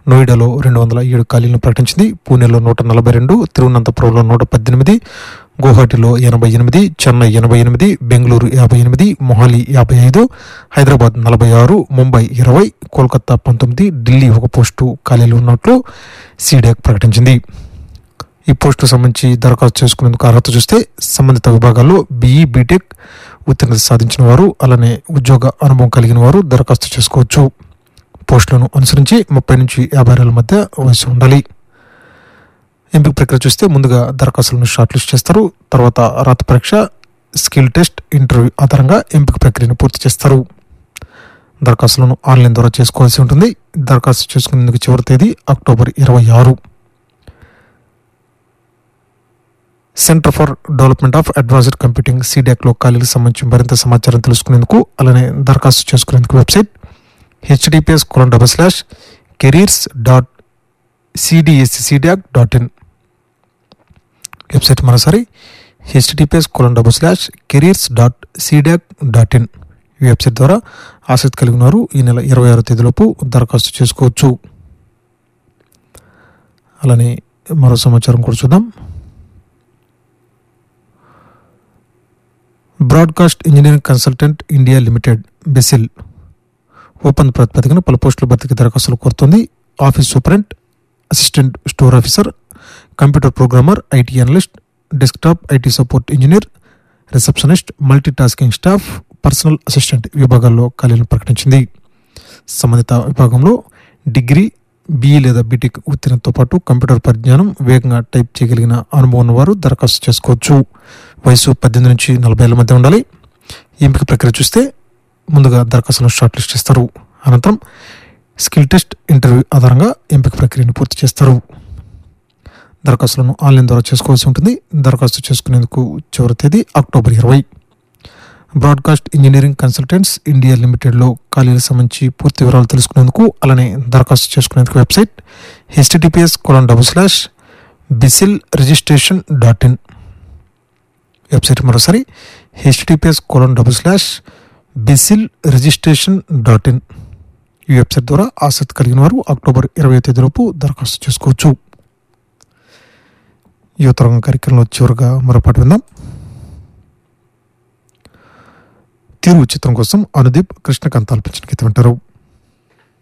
నోయిడాలో రెండు వందల ఏడు ఖాళీలను ప్రకటించింది పూణేలో నూట నలభై రెండు తిరువనంతపురంలో నూట పద్దెనిమిది గువాహటిలో ఎనభై ఎనిమిది చెన్నై ఎనభై ఎనిమిది బెంగళూరు యాభై ఎనిమిది మొహాలి యాభై ఐదు హైదరాబాద్ నలభై ఆరు ముంబై ఇరవై కోల్కతా పంతొమ్మిది ఢిల్లీ ఒక పోస్టు ఖాళీలు ఉన్నట్లు సీడాక్ ప్రకటించింది ఈ పోస్టుకు సంబంధించి దరఖాస్తు చేసుకునేందుకు అర్హత చూస్తే సంబంధిత విభాగాల్లో బీఈ బీటెక్ ఉత్తీర్ణత సాధించిన వారు అలానే ఉద్యోగ అనుభవం కలిగిన వారు దరఖాస్తు చేసుకోవచ్చు పోస్టులను అనుసరించి ముప్పై నుంచి యాభై ఏళ్ళ మధ్య వయసు ఉండాలి ఎంపిక ప్రక్రియ చూస్తే ముందుగా దరఖాస్తులను షార్ట్ లిస్ట్ చేస్తారు తర్వాత రాత పరీక్ష స్కిల్ టెస్ట్ ఇంటర్వ్యూ ఆధారంగా ఎంపిక ప్రక్రియను పూర్తి చేస్తారు దరఖాస్తులను ఆన్లైన్ ద్వారా చేసుకోవాల్సి ఉంటుంది దరఖాస్తు చేసుకునేందుకు చివరి తేదీ అక్టోబర్ ఇరవై ఆరు centre for development of advanced computing సీడాక్లో ఖాళీలకు సంబంధించి మరింత సమాచారం తెలుసుకునేందుకు అలానే దరఖాస్తు చేసుకునేందుకు website https colon double slash careers dot CDSC CDAC dot in website మరోసారి https colon double slash careers dot CDAC dot in ఈ వెబ్సైట్ ద్వారా ఆసక్తి కలిగిన వారు ఈ నెల ఇరవై ఆరో తేదీలోపు దరఖాస్తు చేసుకోవచ్చు అలానే మరో సమాచారం కూడా చూద్దాం broadcast engineering consultant India limited BECIL open ప్రాతిపదికన పలు పోస్టుల భర్తీకి దరఖాస్తులు కోరుతోంది office superintendent assistant store officer computer programmer IT analyst desktop IT support engineer receptionist multi tasking staff personal assistant విభాగాల్లో ఖాళీలను ప్రకటించింది సంబంధిత విభాగంలో డిగ్రీ బీఈ లేదా బీటెక్ ఉత్తీర్ణతో పాటు కంప్యూటర్ పరిజ్ఞానం వేగంగా టైప్ చేయగలిగిన అనుభవం ఉన్నవారు దరఖాస్తు చేసుకోవచ్చు వయసు పద్దెనిమిది నుంచి నలభై ఏళ్ళ మధ్య ఉండాలి ఎంపిక ప్రక్రియ చూస్తే ముందుగా దరఖాస్తులను షార్ట్ లిస్ట్ చేస్తారు అనంతరం స్కిల్ టెస్ట్ ఇంటర్వ్యూ ఆధారంగా ఎంపిక ప్రక్రియను పూర్తి చేస్తారు దరఖాస్తులను ఆన్లైన్ ద్వారా చేసుకోవాల్సి ఉంటుంది దరఖాస్తు చేసుకునేందుకు చివరి తేదీ అక్టోబర్ ఇరవై బ్రాడ్కాస్ట్ ఇంజనీరింగ్ కన్సల్టెంట్స్ ఇండియా లిమిటెడ్లో ఖాళీలకు సంబంధించి పూర్తి వివరాలు తెలుసుకునేందుకు అలానే దరఖాస్తు చేసుకునేందుకు website https colon double slash BECIL registration dot in website మరోసారి https colon double slash BECIL registration dot in ఈ వెబ్సైట్ ద్వారా ఆసక్తి కలిగిన వారు అక్టోబర్ ఇరవై తేదీలోపు దరఖాస్తు చేసుకోవచ్చు యువతరంగం కార్యక్రమంలో చివరిగా మరోపాటు విందాం తిరుగు చిత్రం కోసం అనుదీప్ కృష్ణకాంత్ ఆలపించిన గీతం వింటారు